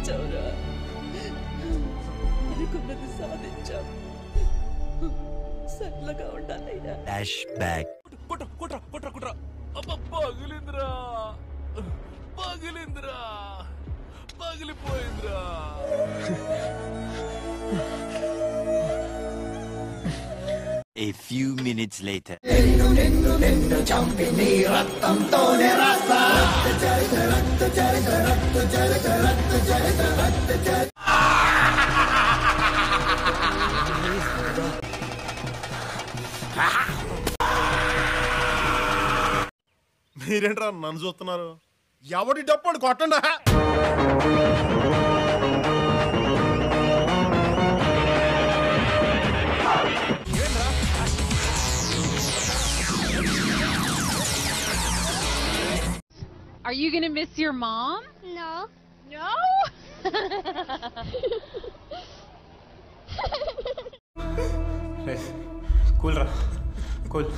సాధించావురా అనుకున్నది సాధించావు సరళగా ఉండాలయ్యా flash back కుట్ర కుట్ర కుట్ర కుట్ర అబ్బా పగిలిందిరా పగిలిందిరా పగిలిపోయిందిరా A few minutes later. మీరేంట్రా నన్ను చూస్తున్నారు ఎవడి డప్పుడు కొట్టండా Are you gonna miss your mom? No. No. Cool రా కూల్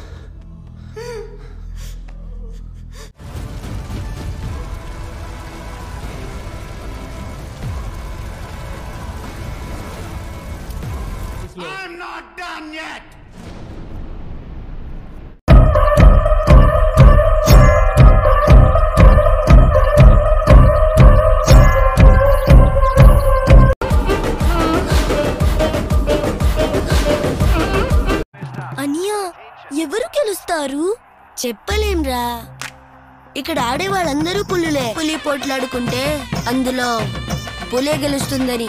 అనియా ఎవరు గెలుస్తారు చెప్పలేంరా ఇక్కడ ఆడే వాళ్ళందరూ పులులే పులి పోట్లాడుకుంటే అందులో పులే గెలుస్తుందని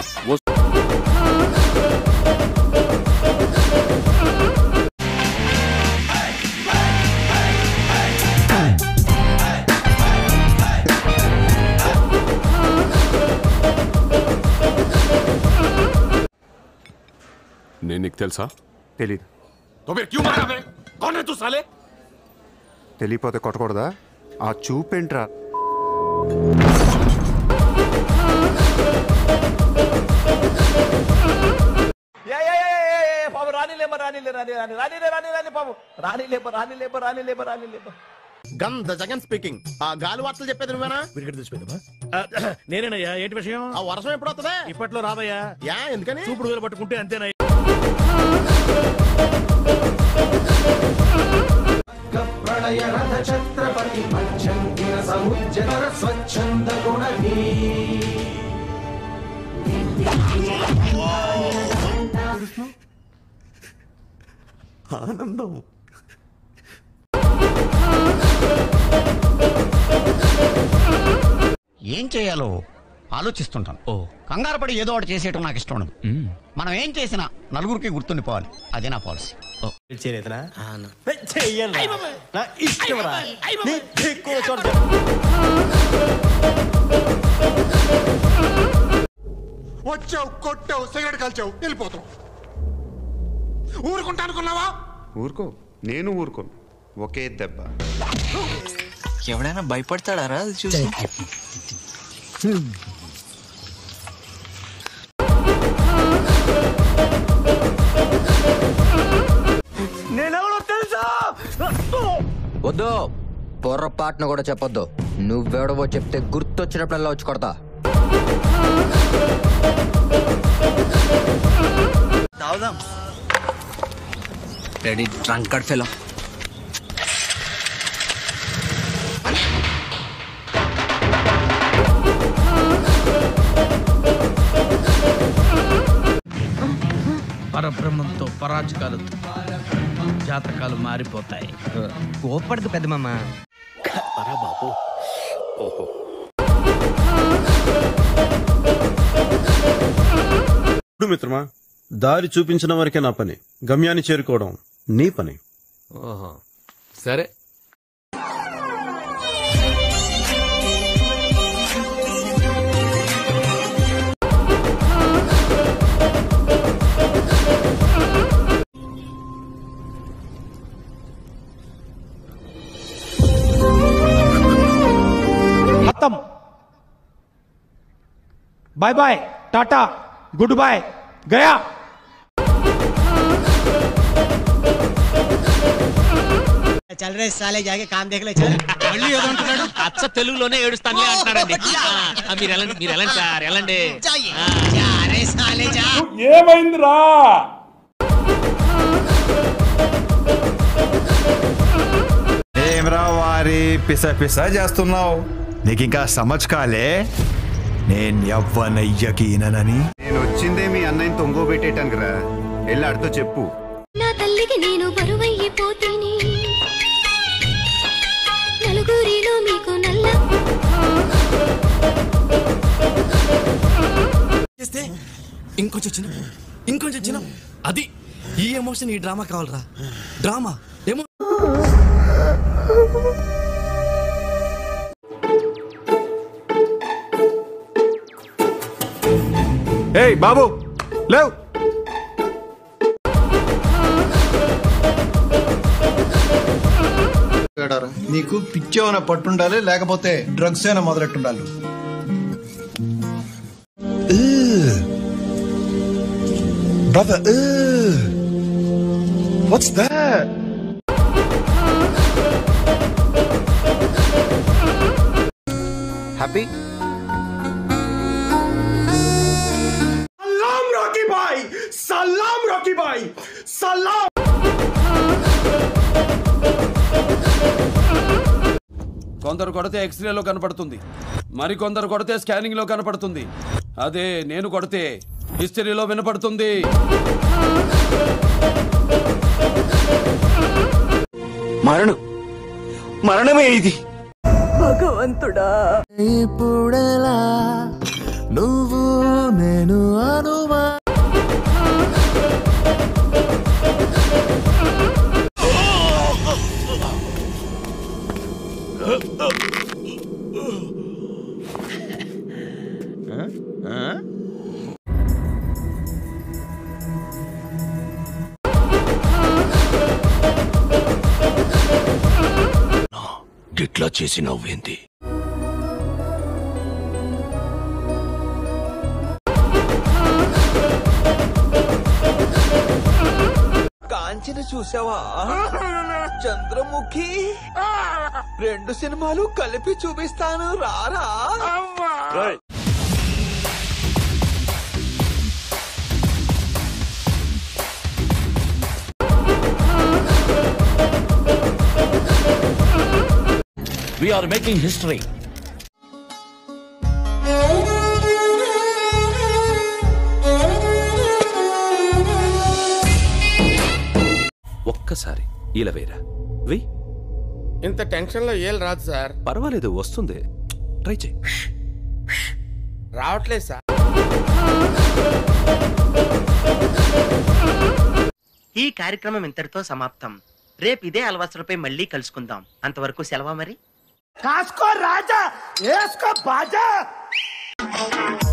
నేను నీకు తెలుసా తెలీదు तो फिर क्यों मारा बे कौन है तू साले తెలియపోతే కొట్టకూడదా ఆ చూపేంట్రా పాపం రానిలే రానిలే రాని రాని రానిలే రాని రాని పాపం రానిలే రానిలే రానిలే రానిలే గంధ జగన్ స్పీకింగ్ ఆ గాలి వార్తలు చెప్పేది నువ్వేనా విరిగడ తీసిపోయిందమ్మా నేనేనయ్యా ఏంటి విషయం ఆ వర్షం ఎప్పుడు వస్తుందా ఇప్పట్లో రాదయ్యా యా ఎందుకని చూపుడు వేలు పట్టుకుంటే అంతేనయ్యా ఏం చేయాలో ఆలోచిస్తుంటాను ఓ కంగారు పడి ఏదో ఒకటి చేసేయటం నాకు ఇష్టం ఉండదు మనం ఏం చేసినా నలుగురికి గుర్తుండిపోవాలి అదే నా పాలసీ వచ్చావు కొట్టావు సిగరెట్ కాల్చావు వెళ్ళిపోతావు ఊరుకుంటా అనుకున్నావా ఊరుకో నేను ఊరుకోను ఒకే దెబ్బ ఎవడైనా భయపడతాడారా అది చూసి నేనెవరో తెలుసా వద్దు పొర్రపాటును కూడా చెప్పొద్దు నువ్వెవడవో చెప్తే గుర్తొచ్చినప్పుడల్లా వచ్చి కొడతా తాగుదాం రెడీ ట్రంకడ్ ఫిలం పరబ్రహ్మంతో పరాజకాలతో జాతకాలు మారిపోతాయి కోపడదు పెద్ద మామ ఇప్పుడు మిత్రమా దారి చూపించిన వరకే నా పని గమ్యాన్ని చేరుకోవడం నీ పని ఓహో సరే खत्म bye bye tata goodbye गया చల్ రే సాలే జాగే కామ్ దేఖలే చల్ మళ్ళీ ఏదో అంటున్నాడు అచ్చ తెలుగులోనే ఏడుస్తానులే అంటున్నాడండి ఆ, మీరు వెళ్ళండి మీరు వెళ్ళండి సార్ వెళ్ళండి ఆ. जा रे साले जा ఏమైందిరా ఏమ్రా వారి పిస పిస చేస్తున్నావు నీకు ఇంకా సమజ్ కాలే నేను ఎవ్వనయ్యకి ఈననని నేను వచ్చిందే మీ అన్నయ్యని తొంగోబెట్టేటానికి రా వెళ్ళి ఆడితో చెప్పు నా తల్లికి నేను బరువైపోతేని నలుగురిలో మీకు నల్ల చేస్తే ఇంకొంచెం చిన్న ఇంకొంచెం చిన్న అది ఈ ఎమోషన్ ఈ డ్రామా కావాలరా డ్రామా ఏమో ఏయ్ బాబు లేవ్ నీకు పిచ్చేమైనా పట్టుండాలి లేకపోతే డ్రగ్స్ అయినా మొదలెట్టుండాలి బ్రదర్ వాట్స్ దట్ హ్యాపీ సలాం రాకీ బాయ్ సలాం రాకీ బాయ్ సలాం కొందరు కొడితే ఎక్స్రేలో కనపడుతుంది మరి కొందరు కొడితే స్కానింగ్ లో కనపడుతుంది అదే నేను కొడితే హిస్టరీలో వినపడుతుంది మరణం మరణమే ఇది భగవంతుడా ఇప్పుడెలా నువ్వు నేను అనుమా గిట్లా చేసి నవ్వేంది కాంచన చూసావా చంద్రముఖి రెండు సినిమాలు కలిపి చూపిస్తాను రారా వీఆర్ మేకింగ్ హిస్టరీ ఒక్కసారి ఇలా వేరా వెయ్యి ఇంత టెన్షన్ లో ఏం రాదు సార్ పర్వాలేదు వస్తుంది ట్రై చేయి రావట్లేదు సార్ ఈ కార్యక్రమం ఇంతటితో సమాప్తం రేపు ఇదే అలవాసులపై మళ్ళీ కలుసుకుందాం అంతవరకు సెలవా మరి కాసుకో రాజా వేసుకో బాజా